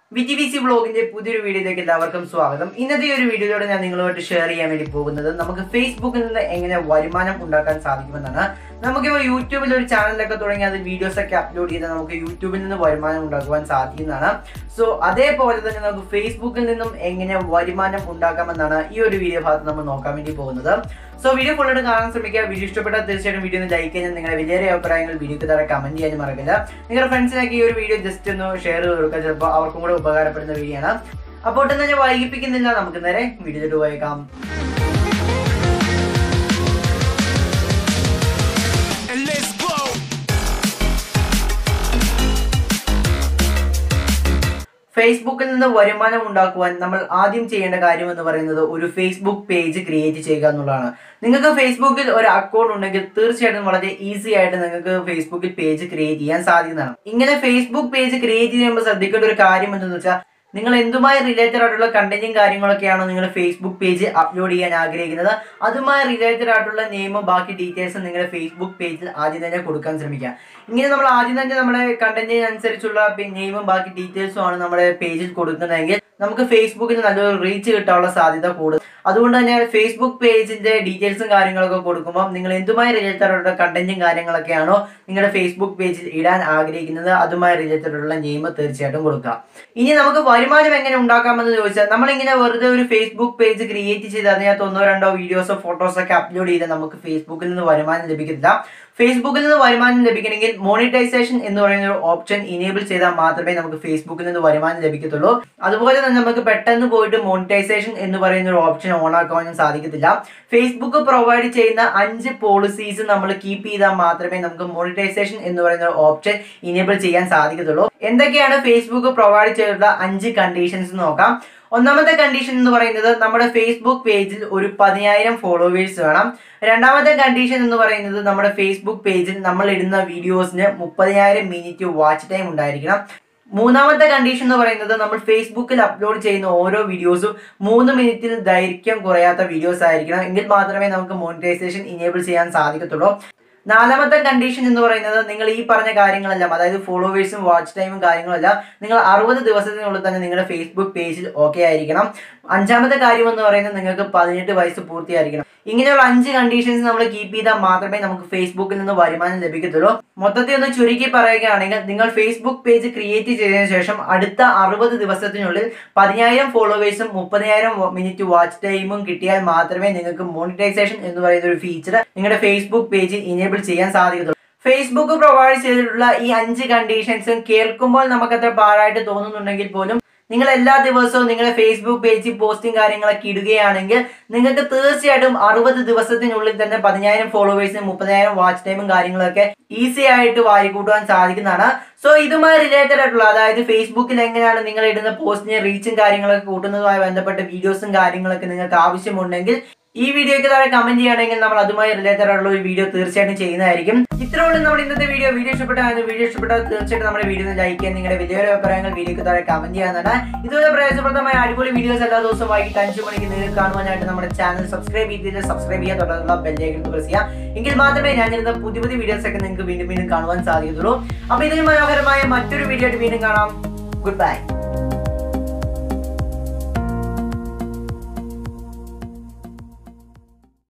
Viji V C ബ്ലോഗിന്റെ പുതിയൊരു വീഡിയോയിലേക്ക് എല്ലാവർക്കും സ്വാഗതം ഇന്നത്തെ ഈ ഒരു വീഡിയോയിലൂടെ ഞാൻ നിങ്ങളുമായിട്ട് ഷെയർ ചെയ്യാൻ വേണ്ടി പോകുന്നത് നമുക്ക് ഫേസ്ബുക്കിൽ നിന്ന് എങ്ങനെ വരുമാനം ഉണ്ടാക്കാൻ സാധിക്കുമെന്നാണ് നമുക്കിപ്പോൾ യൂട്യൂബിൽ ഒരു ചാനലൊക്കെ തുടങ്ങി അത് വീഡിയോസ് ഒക്കെ അപ്ലോഡ് ചെയ്ത് നമുക്ക് യൂട്യൂബിൽ നിന്ന് വരുമാനം ഉണ്ടാക്കുവാൻ സാധിക്കുന്നതാണ് സോ അതേപോലെ തന്നെ നമുക്ക് ഫേസ്ബുക്കിൽ നിന്നും എങ്ങനെ വരുമാനം ഉണ്ടാക്കാമെന്നാണ് ഈ ഒരു വീഡിയോ ഭാഗത്ത് നമ്മൾ നോക്കാൻ വേണ്ടി പോകുന്നത് സോ വീഡിയോ ഫുള്ളായിട്ട് കാണാൻ ശ്രമിക്കുക വീഡിയോ ഇഷ്ടപ്പെട്ടാൽ തീർച്ചയായിട്ടും വീഡിയോ ഒന്ന് ലൈക്ക് ചെയ്യാൻ നിങ്ങളുടെ വലിയ അഭിപ്രായങ്ങൾ വീഡിയോക്ക് താഴെ കമന്റ് ചെയ്യാനും മറക്കില്ല നിങ്ങളുടെ ഫ്രണ്ട്സിനൊക്കെ ഈ ഒരു വീഡിയോ ജസ്റ്റ് ഒന്ന് ഷെയർ ചെയ്ത് കൊടുക്കുക ചിലപ്പോൾ അവർക്കും കൂടെ ഉപകാരപ്പെടുന്ന വീഡിയോ ആണ് അപ്പോൾ ഒട്ടും തന്നെ വൈകിപ്പിക്കുന്നില്ല നമുക്ക് നേരെ വീഡിയോയിലോട്ട് പോയേക്കാം and let's go. ഫേസ്ബുക്കിൽ നിന്ന് വരുമാനം ഉണ്ടാക്കുവാൻ നമ്മൾ ആദ്യം ചെയ്യേണ്ട കാര്യം എന്ന് പറയുന്നത് ഒരു ഫേസ്ബുക്ക് പേജ് ക്രിയേറ്റ് ചെയ്യുക എന്നുള്ളതാണ് നിങ്ങൾക്ക് ഫേസ്ബുക്കിൽ ഒരു അക്കൗണ്ട് ഉണ്ടെങ്കിൽ തീർച്ചയായിട്ടും വളരെ ഈസി ആയിട്ട് നിങ്ങൾക്ക് ഫേസ്ബുക്കിൽ പേജ് ക്രിയേറ്റ് ചെയ്യാൻ സാധിക്കുന്നതാണ് ഇങ്ങനെ ഫേസ്ബുക്ക് പേജ് ക്രിയേറ്റ് ചെയ്യുമ്പോൾ ശ്രദ്ധിക്കേണ്ട ഒരു കാര്യം എന്തെന്ന് വെച്ചാൽ നിങ്ങൾ എന്തുമായി റിലേറ്റഡ് ആയിട്ടുള്ള കണ്ടന്റും കാര്യങ്ങളൊക്കെയാണോ നിങ്ങൾ ഫേസ്ബുക്ക് പേജ് അപ്ലോഡ് ചെയ്യാൻ ആഗ്രഹിക്കുന്നത് അതുമായി റിലേറ്റഡ് ആയിട്ടുള്ള നെയിമും ബാക്കി ഡീറ്റെയിൽസും നിങ്ങളുടെ ഫേസ്ബുക്ക് പേജിൽ ആദ്യം തന്നെ കൊടുക്കാൻ ശ്രമിക്കുക ഇങ്ങനെ നമ്മൾ ആദ്യം തന്നെ നമ്മുടെ കണ്ടന്റിനനുസരിച്ചുള്ള നെയിമും ബാക്കി ഡീറ്റെയിൽസും ആണ് നമ്മുടെ പേജിൽ കൊടുക്കുന്നതെങ്കിൽ നമുക്ക് ഫേസ്ബുക്കിൽ നല്ലൊരു റീച്ച് കിട്ടാനുള്ള സാധ്യത കൂടുതൽ അതുകൊണ്ട് തന്നെ ഫേസ്ബുക്ക് പേജിന്റെ ഡീറ്റെയിൽസും കാര്യങ്ങളൊക്കെ കൊടുക്കുമ്പോൾ നിങ്ങൾ എന്തുമായി റിലേറ്റഡ് ആയിട്ടുള്ള കണ്ടന്റും കാര്യങ്ങളൊക്കെയാണോ നിങ്ങളുടെ ഫേസ്ബുക്ക് പേജിൽ ഇടാൻ ആഗ്രഹിക്കുന്നത് അതുമായി റിലേറ്റഡ് ആയിട്ടുള്ള നെയിം തീർച്ചയായിട്ടും കൊടുക്കുക ഇനി നമുക്ക് വരുമാനം എങ്ങനെ ഉണ്ടാക്കാമെന്ന് ചോദിച്ചാൽ നമ്മളിങ്ങനെ വെറുതെ ഒരു ഫേസ്ബുക്ക് പേജ് ക്രിയേറ്റ് ചെയ്ത് അതിനകത്ത് ഒന്നോ രണ്ടോ വീഡിയോസോ ഫോട്ടോസോ ഒക്കെ അപ്ലോഡ് ചെയ്ത് നമുക്ക് ഫേസ്ബുക്കിൽ നിന്ന് വരുമാനം ലഭിക്കത്തില്ല ഫേസ്ബുക്കിൽ നിന്ന് വരുമാനം ലഭിക്കണമെങ്കിൽ മോണിറ്റൈസേഷൻ എന്ന് പറയുന്ന ഒരു ഓപ്ഷൻ ഇനേബിൾ ചെയ്താൽ മാത്രമേ നമുക്ക് ഫേസ്ബുക്കിൽ നിന്ന് വരുമാനം ലഭിക്കത്തുള്ളൂ അതുപോലെ തന്നെ നമുക്ക് പെട്ടെന്ന് പോയിട്ട് മോണിറ്റൈസേഷൻ എന്ന് പറയുന്ന ഒരു ഓപ്ഷൻ ഓൺ ആക്കാനും സാധിക്കത്തില്ല ഫേസ്ബുക്ക് പ്രൊവൈഡ് ചെയ്യുന്ന അഞ്ച് പോളിസീസ് നമ്മൾ കീപ്പ് ചെയ്താൽ മാത്രമേ നമുക്ക് മോണിറ്റൈസേഷൻ എന്ന് പറയുന്ന ഒരു ഓപ്ഷൻ ഇനേബിൾ ചെയ്യാൻ സാധിക്കത്തുള്ളൂ എന്തൊക്കെയാണ് ഫേസ്ബുക്ക് പ്രൊവൈഡ് ചെയ്തിട്ടുള്ള അഞ്ച് കണ്ടീഷൻസ് നോക്കാം ഒന്നാമത്തെ കണ്ടീഷൻ എന്ന് പറയുന്നത് നമ്മുടെ ഫേസ്ബുക്ക് പേജിൽ ഒരു പതിനായിരം ഫോളോവേഴ്സ് വേണം രണ്ടാമത്തെ കണ്ടീഷൻ എന്ന് പറയുന്നത് നമ്മുടെ ഫേസ്ബുക്ക് പേജിൽ നമ്മൾ ഇടുന്ന വീഡിയോസിന് മുപ്പതിനായിരം മിനിറ്റ് വാച്ച് ടൈം ഉണ്ടായിരിക്കണം മൂന്നാമത്തെ കണ്ടീഷൻ എന്ന് പറയുന്നത് നമ്മൾ ഫേസ്ബുക്കിൽ അപ്ലോഡ് ചെയ്യുന്ന ഓരോ വീഡിയോസും മൂന്ന് മിനിറ്റിൽ ദൈർഘ്യം കുറയാത്ത വീഡിയോസ് ആയിരിക്കണം എങ്കിൽ മാത്രമേ നമുക്ക് മോണിറ്റൈസേഷൻ ഇനേബിൾ ചെയ്യാൻ സാധിക്കത്തുള്ളൂ നാലാമത്തെ കണ്ടീഷൻ എന്ന് പറയുന്നത് നിങ്ങൾ ഈ പറഞ്ഞ കാര്യങ്ങളെല്ലാം അതായത് ഫോളോവേഴ്സും വാച്ച് ടൈമും കാര്യങ്ങളെല്ലാം നിങ്ങൾ അറുപത് ദിവസത്തിനുള്ളിൽ തന്നെ നിങ്ങളുടെ ഫേസ്ബുക്ക് പേജിൽ ഓക്കെ ആയിരിക്കണം അഞ്ചാമത്തെ കാര്യം എന്ന് പറയുന്നത് നിങ്ങൾക്ക് പതിനെട്ട് വയസ്സ് പൂർത്തിയായിരിക്കണം ഇങ്ങനെയുള്ള അഞ്ച് കണ്ടീഷൻസ് നമ്മൾ കീപ്പ് ചെയ്താൽ മാത്രമേ നമുക്ക് ഫേസ്ബുക്കിൽ നിന്ന് വരുമാനം ലഭിക്കത്തുള്ളൂ മൊത്തത്തിൽ ഒന്ന് ചുരുക്കി പറയുകയാണെങ്കിൽ നിങ്ങൾ ഫേസ്ബുക്ക് പേജ് ക്രിയേറ്റ് ചെയ്തതിനു ശേഷം അടുത്ത അറുപത് ദിവസത്തിനുള്ളിൽ പതിനായിരം ഫോളോവേഴ്സും മുപ്പതിനായിരം മിനിറ്റ് വാച്ച് ടൈമും കിട്ടിയാൽ മാത്രമേ നിങ്ങൾക്ക് മോണിറ്റൈസേഷൻ എന്ന് പറയുന്ന ഒരു ഫീച്ചർ നിങ്ങളുടെ ഫേസ്ബുക്ക് പേജിൽ ഇനേബിൾ ചെയ്യാൻ സാധിക്കത്തുള്ളൂ ഫേസ്ബുക്ക് പ്രൊവൈഡ് ചെയ്തിട്ടുള്ള ഈ അഞ്ച് കണ്ടീഷൻസും കേൾക്കുമ്പോൾ നമുക്കത്ര പാടായിട്ട് തോന്നുന്നുണ്ടെങ്കിൽ പോലും നിങ്ങൾ എല്ലാ ദിവസവും നിങ്ങളുടെ ഫേസ്ബുക്ക് പേജിൽ പോസ്റ്റും കാര്യങ്ങളൊക്കെ ഇടുകയാണെങ്കിൽ നിങ്ങൾക്ക് തീർച്ചയായിട്ടും അറുപത് ദിവസത്തിനുള്ളിൽ തന്നെ പതിനായിരം ഫോളോവേഴ്സും മുപ്പതിനായിരം വാച്ച് ടൈമും കാര്യങ്ങളൊക്കെ ഈസി ആയിട്ട് വാരിക്കൂട്ടുവാൻ സാധിക്കുന്നതാണ് സോ ഇതുമായി റിലേറ്റഡ് ആയിട്ടുള്ള അതായത് ഫേസ്ബുക്കിൽ എങ്ങനെയാണ് നിങ്ങൾ ഇടുന്ന പോസ്റ്റിന് റീച്ചും കാര്യങ്ങളൊക്കെ കൂട്ടുന്നതുമായി ബന്ധപ്പെട്ട വീഡിയോസും കാര്യങ്ങളൊക്കെ നിങ്ങൾക്ക് ആവശ്യമുണ്ടെങ്കിൽ ഈ വീഡിയോയ്ക്ക് താഴെ കമന്റ് ചെയ്യുകയാണെങ്കിൽ നമ്മൾ അതുമായി റിലേറ്റഡ് ആയിട്ടുള്ള ഒരു വീഡിയോ തീർച്ചയായിട്ടും ചെയ്യുന്നതായിരിക്കും ഇത്രയുള്ള നമ്മുടെ ഇന്നത്തെ വീഡിയോ വീഡിയോ ഇഷ്ടപ്പെട്ടാൽ വീഡിയോ ഇഷ്ടപ്പെട്ടാൽ തീർച്ചയായിട്ടും നമ്മുടെ വീഡിയോ ലൈക്ക് ചെയ്യാൻ നിങ്ങളുടെ വലിയൊരു അഭിപ്രായങ്ങൾ വീഡിയോയ്ക്ക് താഴെ കമന്റ് ചെയ്യാനാണ് ഇതുപോലെ പ്രയോജനപ്രദമായ അടിപൊളി വീഡിയോസ് എല്ലാ ദിവസവും വൈകിട്ട് അഞ്ചു മണിക്ക് നിങ്ങൾക്ക് കാണുവാനായിട്ട് നമ്മുടെ ചാനൽ സബ്സ്ക്രൈബ് ചെയ്തിട്ട് സബ്സ്ക്രൈബ് ചെയ്യാൻ തുടർന്നുള്ള ബെല്ലേക്ക് പ്രസ് ചെയ്യാം എങ്കിൽ മാത്രമേ ഞാൻ ഇരുന്ന പുതിയ പുതിയ വീഡിയോസ് ഒക്കെ നിങ്ങൾക്ക് വീണ്ടും വീണ്ടും കാണുവാൻ സാധിക്കത്തുള്ളൂ അപ്പൊ ഇതിന് മനോഹരമായ മറ്റൊരു വീഡിയോ ആയിട്ട് വീണ്ടും കാണാം ഗുഡ് ബൈ